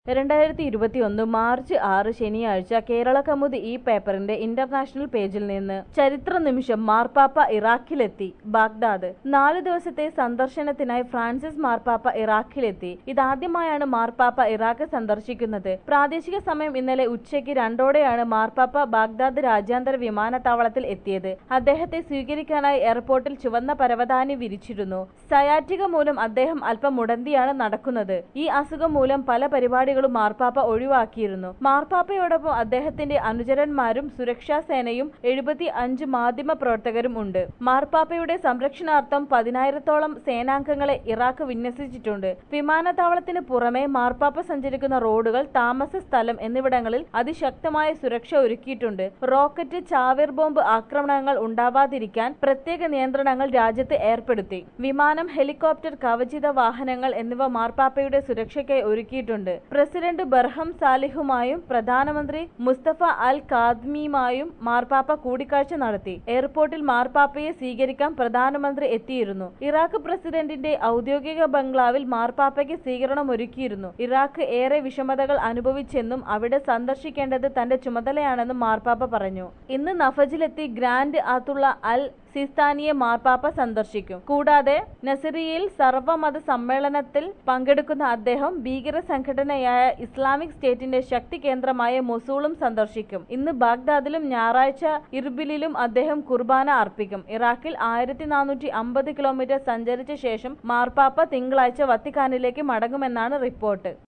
രണ്ടായിരത്തി ഇരുപത്തിയൊന്ന് മാർച്ച് ആറ് ശനിയാഴ്ച കേരള കൗമുദി ഈ പേപ്പറിന്റെ ഇന്റർനാഷണൽ പേജിൽ നിന്ന് ചരിത്ര നിമിഷം മാർപ്പാപ്പ ഇറാഖിലെത്തി ബാഗ്ദാദ് നാല് ദിവസത്തെ സന്ദർശനത്തിനായി ഫ്രാൻസിസ് മാർപ്പാപ്പ ഇറാഖിലെത്തി ഇതാദ്യമായാണ് മാർപ്പാപ്പ ഇറാഖ് സന്ദർശിക്കുന്നത് പ്രാദേശിക സമയം ഇന്നലെ ഉച്ചയ്ക്ക് രണ്ടോടെയാണ് മാർപ്പാപ്പ ബാഗ്ദാദ് രാജ്യാന്തര വിമാനത്താവളത്തിൽ എത്തിയത് അദ്ദേഹത്തെ സ്വീകരിക്കാനായി എയർപോർട്ടിൽ ചുവന്ന പരവതാനി വിരിച്ചിരുന്നു സയാറ്റിക മൂലം അദ്ദേഹം അല്പം മുടന്തിയാണ് നടക്കുന്നത് ഈ അസുഖം മൂലം പല പരിപാടികളും മാർപ്പാപ്പ ഒഴിവാക്കിയിരുന്നു മാർപ്പാപ്പയോടൊപ്പം അദ്ദേഹത്തിന്റെ അനുചരന്മാരും സുരക്ഷാ സേനയും എഴുപത്തി അഞ്ച് മാധ്യമ പ്രവർത്തകരും ഉണ്ട് മാർപ്പാപ്പയുടെ സംരക്ഷണാർത്ഥം പതിനായിരത്തോളം സേനാംഗങ്ങളെ ഇറാഖ് വിന്യസിച്ചിട്ടുണ്ട് വിമാനത്താവളത്തിന് പുറമെ മാർപ്പാപ്പ സഞ്ചരിക്കുന്ന റോഡുകൾ താമസ സ്ഥലം എന്നിവിടങ്ങളിൽ അതിശക്തമായ സുരക്ഷ ഒരുക്കിയിട്ടുണ്ട് റോക്കറ്റ് ചാവേർ ബോംബ് ആക്രമണങ്ങൾ ഉണ്ടാവാതിരിക്കാൻ പ്രത്യേക നിയന്ത്രണങ്ങൾ രാജ്യത്ത് ഏർപ്പെടുത്തി വിമാനം ഹെലികോപ്റ്റർ കവചിത വാഹനങ്ങൾ എന്നിവ മാർപ്പാപ്പയുടെ സുരക്ഷയ്ക്കായി ഒരുക്കിയിട്ടുണ്ട് പ്രസിഡന്റ് ബർഹം സാലിഹുമായും പ്രധാനമന്ത്രി മുസ്തഫ അൽ കാദ്മിയുമായും മാർപ്പാപ്പ കൂടിക്കാഴ്ച നടത്തി എയർപോർട്ടിൽ മാർപ്പാപ്പയെ സ്വീകരിക്കാൻ പ്രധാനമന്ത്രി എത്തിയിരുന്നു ഇറാഖ് പ്രസിഡന്റിന്റെ ഔദ്യോഗിക ബംഗ്ലാവിൽ മാർപ്പാപ്പയ്ക്ക് സ്വീകരണം ഒരുക്കിയിരുന്നു ഇറാഖ് ഏറെ വിഷമതകൾ അനുഭവിച്ചെന്നും അവിടെ സന്ദർശിക്കേണ്ടത് തന്റെ ചുമതലയാണെന്നും മാർപ്പാപ്പ പറഞ്ഞു ഇന്ന് നഫജിലെത്തി ഗ്രാൻഡ് ആത്തുള്ള അൽ സിസ്താനിയെ മാർപ്പാപ്പ സന്ദർശിക്കും കൂടാതെ നസറിയയിൽ സർവ്വമത സമ്മേളനത്തിൽ പങ്കെടുക്കുന്ന അദ്ദേഹം ഭീകര സംഘടനയായ ഇസ്ലാമിക് സ്റ്റേറ്റിന്റെ ശക്തി കേന്ദ്രമായ മൊസൂളും സന്ദർശിക്കും ഇന്ന് ബാഗ്ദാദിലും ഞായറാഴ്ച ഇർബിലിലും അദ്ദേഹം കുർബാന അർപ്പിക്കും ഇറാഖിൽ ആയിരത്തി നാനൂറ്റി അമ്പത് കിലോമീറ്റർ സഞ്ചരിച്ച ശേഷം മാർപ്പാപ്പ തിങ്കളാഴ്ച വത്തിക്കാനിലേക്ക് മടങ്ങുമെന്നാണ് റിപ്പോർട്ട്